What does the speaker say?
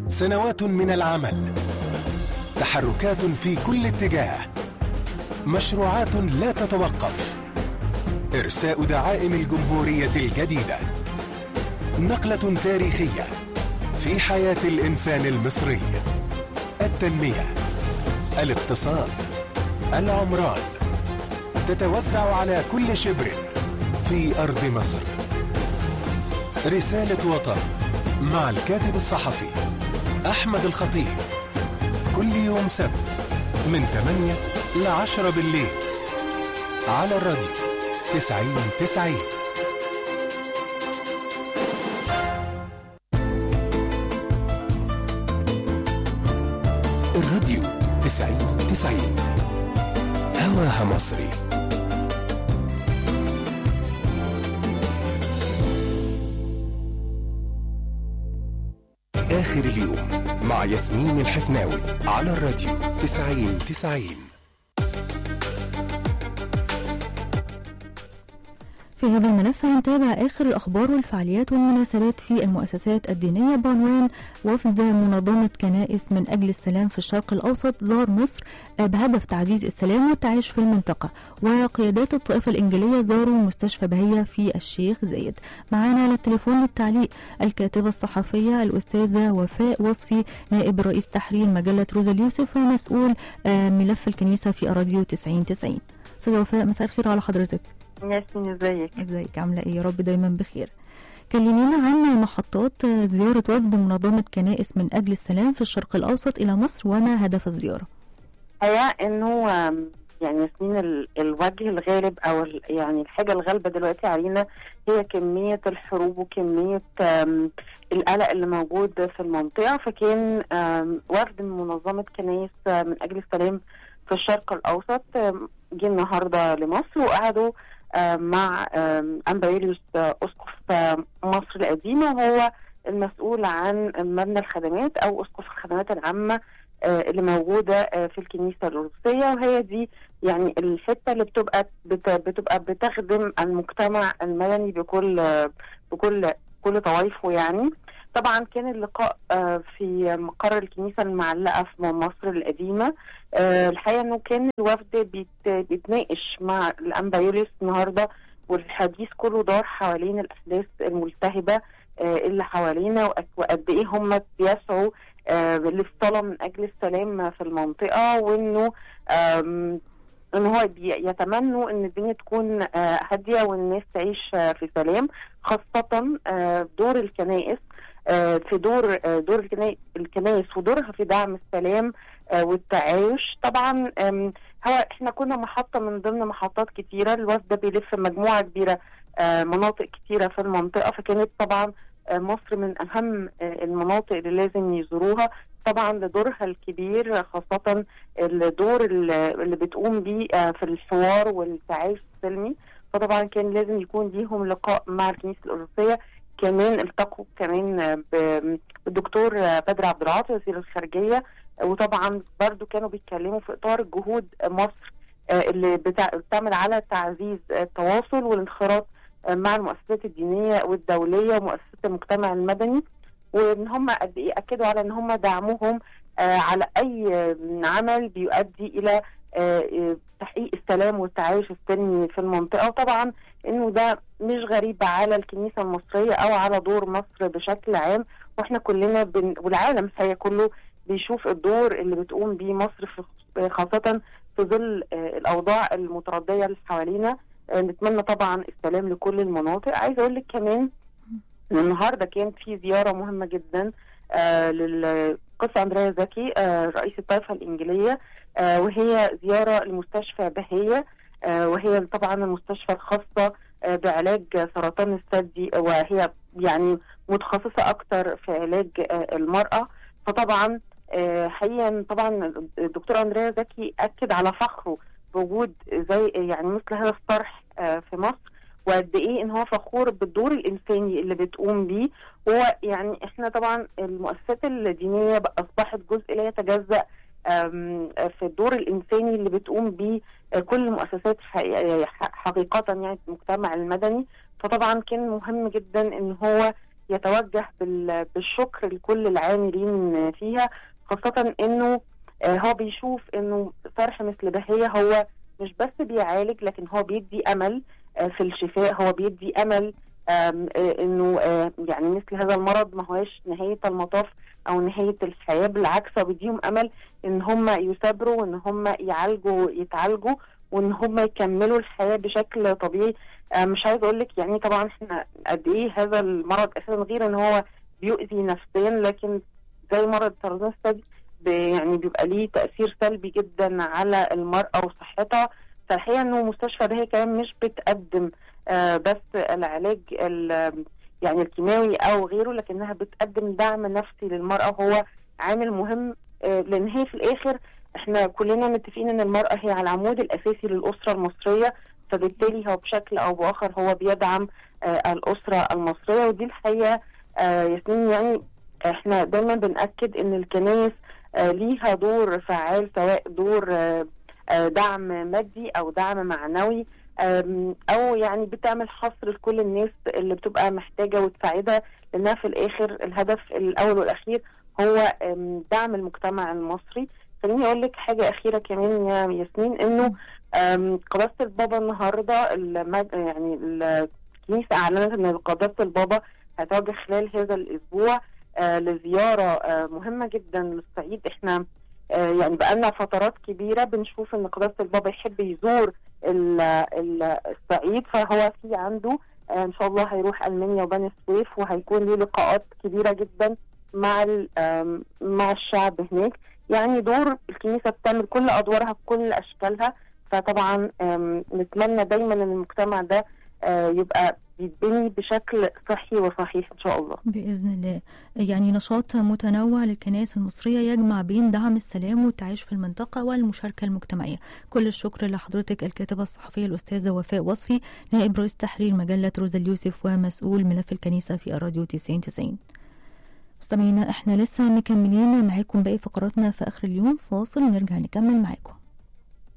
سنوات من العمل تحركات في كل اتجاه مشروعات لا تتوقف ارساء دعائم الجمهوريه الجديده نقله تاريخيه في حياه الانسان المصري التنميه الاقتصاد العمران تتوسع على كل شبر في ارض مصر رساله وطن مع الكاتب الصحفي احمد الخطيب كل يوم سبت من 8 ل 10 بالليل على الراديو 90 90 الراديو 90 90 هواها مصري آخر اليوم مع ياسمين الحفناوي على الراديو 90 90 في هذا الملف هنتابع آخر الأخبار والفعاليات والمناسبات في المؤسسات الدينية بعنوان وفد منظمة كنائس من أجل السلام في الشرق الأوسط زار مصر بهدف تعزيز السلام والتعايش في المنطقة وقيادات الطائفة الإنجيلية زاروا مستشفى بهية في الشيخ زايد معانا على التليفون للتعليق الكاتبة الصحفية الأستاذة وفاء وصفي نائب رئيس تحرير مجلة روزا اليوسف ومسؤول ملف الكنيسة في أراديو 90 90 أستاذة وفاء مساء الخير على حضرتك ياسمين ازيك ازيك عامله ايه يا رب دايما بخير كلمينا عن محطات زيارة وفد منظمة كنائس من أجل السلام في الشرق الأوسط إلى مصر وما هدف الزيارة هي إنه يعني ياسمين الوجه الغالب أو يعني الحاجة الغالبة دلوقتي علينا هي كمية الحروب وكمية القلق اللي موجود في المنطقة فكان وفد من منظمة كنائس من أجل السلام في الشرق الأوسط جه النهاردة لمصر وقعدوا مع أمبريليوس أسقف مصر القديمة وهو المسؤول عن مبنى الخدمات أو أسقف الخدمات العامة اللي موجودة في الكنيسة الأرثوذكسية وهي دي يعني الحتة اللي بتبقى بتبقى بتخدم المجتمع المدني بكل بكل كل طوائفه يعني طبعا كان اللقاء في مقر الكنيسة المعلقة في مصر القديمة الحقيقة انه كان الوفد بيتناقش مع الانبايوليس النهارده والحديث كله دار حوالين الاحداث الملتهبة اللي حوالينا وقد ايه هم بيسعوا للصلاة من اجل السلام في المنطقة وانه ان هو يتمنوا ان الدنيا تكون هاديه والناس تعيش في سلام خاصه دور الكنائس في دور دور الكنائس ودورها في دعم السلام والتعايش طبعا هو احنا كنا محطه من ضمن محطات كتيره الوفد ده بيلف مجموعه كبيره مناطق كتيره في المنطقه فكانت طبعا مصر من اهم المناطق اللي لازم يزوروها طبعا لدورها الكبير خاصة الدور اللي بتقوم بيه في الحوار والتعايش السلمي فطبعا كان لازم يكون ليهم لقاء مع الكنيسة الأوروبية كمان التقوا كمان بالدكتور بدر عبد العاطي وزير الخارجية وطبعا برضو كانوا بيتكلموا في إطار جهود مصر اللي بتعمل على تعزيز التواصل والانخراط مع المؤسسات الدينية والدولية ومؤسسات المجتمع المدني وان هم قد ايه اكدوا على ان هم دعمهم آه على اي عمل بيؤدي الى آه تحقيق السلام والتعايش السلمي في المنطقه وطبعا انه ده مش غريب على الكنيسه المصريه او على دور مصر بشكل عام واحنا كلنا بن والعالم هي كله بيشوف الدور اللي بتقوم بيه مصر في خاصه في ظل آه الاوضاع المترديه اللي حوالينا نتمنى طبعا السلام لكل المناطق عايزه اقول لك كمان النهارده كان في زياره مهمه جدا آه للقس اندريا زكي آه رئيس الطائفه الانجيليه آه وهي زياره لمستشفى بهيه آه وهي طبعا المستشفى الخاصه آه بعلاج سرطان الثدي وهي يعني متخصصه اكتر في علاج آه المراه فطبعا آه حقيقه طبعا الدكتور اندريا زكي اكد على فخره بوجود زي يعني مثل هذا الطرح آه في مصر وقد ايه ان هو فخور بالدور الانساني اللي بتقوم بيه هو يعني احنا طبعا المؤسسات الدينيه اصبحت جزء لا يتجزا في الدور الانساني اللي بتقوم بيه كل المؤسسات حقيقه يعني المجتمع المدني فطبعا كان مهم جدا ان هو يتوجه بال- بالشكر لكل العاملين فيها خاصة انه آه، هو بيشوف انه صرح مثل بهية هو مش بس بيعالج لكن هو بيدي امل آه، في الشفاء هو بيدي امل آم، آه، انه آه، يعني مثل هذا المرض ما هوش نهاية المطاف او نهاية الحياة بالعكس هو بيديهم امل ان هم يثابروا وان هم يعالجوا يتعالجوا وان هم يكملوا الحياة بشكل طبيعي آه، مش عايز اقول لك يعني طبعا احنا قد ايه هذا المرض اساسا غير ان هو بيؤذي نفسيا لكن زي مرض سرطان الثدي ب- يعني بيبقى ليه تأثير سلبي جدا على المرأة وصحتها فالحقيقة انه مستشفى ده كمان مش بتقدم آه، بس العلاج ال- يعني الكيماوي او غيره لكنها بتقدم دعم نفسي للمرأة وهو عامل مهم آه، لان هي في الاخر احنا كلنا متفقين ان المرأة هي على العمود الاساسي للأسرة المصرية فبالتالي هو بشكل او باخر هو بيدعم آه، الأسرة المصرية ودي الحقيقة آه، ياسمين يعني احنا دايما بنأكد ان الكنائس آه، ليها دور فعال سواء دور آه، آه، دعم مادي او دعم معنوي آم، او يعني بتعمل حصر لكل الناس اللي بتبقى محتاجه وتساعدها لانها في الاخر الهدف الاول والاخير هو آم، دعم المجتمع المصري خليني اقول لك حاجه اخيره كمان يا ياسمين انه آم، قداسه البابا النهارده المج... يعني الكنيسه اعلنت ان قداسه البابا هتواجه خلال هذا الاسبوع آه لزياره آه مهمه جدا للصعيد احنا آه يعني بقالنا فترات كبيره بنشوف ان قداسه البابا يحب يزور ال- ال- الصعيد فهو في عنده آه ان شاء الله هيروح المانيا وبني سويف وهيكون له لقاءات كبيره جدا مع ال- آم، مع الشعب هناك يعني دور الكنيسه بتعمل كل ادوارها بكل اشكالها فطبعا آم، نتمنى دايما ان المجتمع ده آه، يبقى بيتبني بشكل صحي وصحيح ان شاء الله بإذن الله يعني نشاط متنوع للكنائس المصرية يجمع بين دعم السلام والتعايش في المنطقة والمشاركة المجتمعية كل الشكر لحضرتك الكاتبة الصحفية الأستاذة وفاء وصفي نائب رئيس تحرير مجلة روزا اليوسف ومسؤول ملف الكنيسة في الراديو 90 90 مستمعينا احنا لسه مكملين معاكم باقي فقراتنا في آخر اليوم فاصل ونرجع نكمل معاكم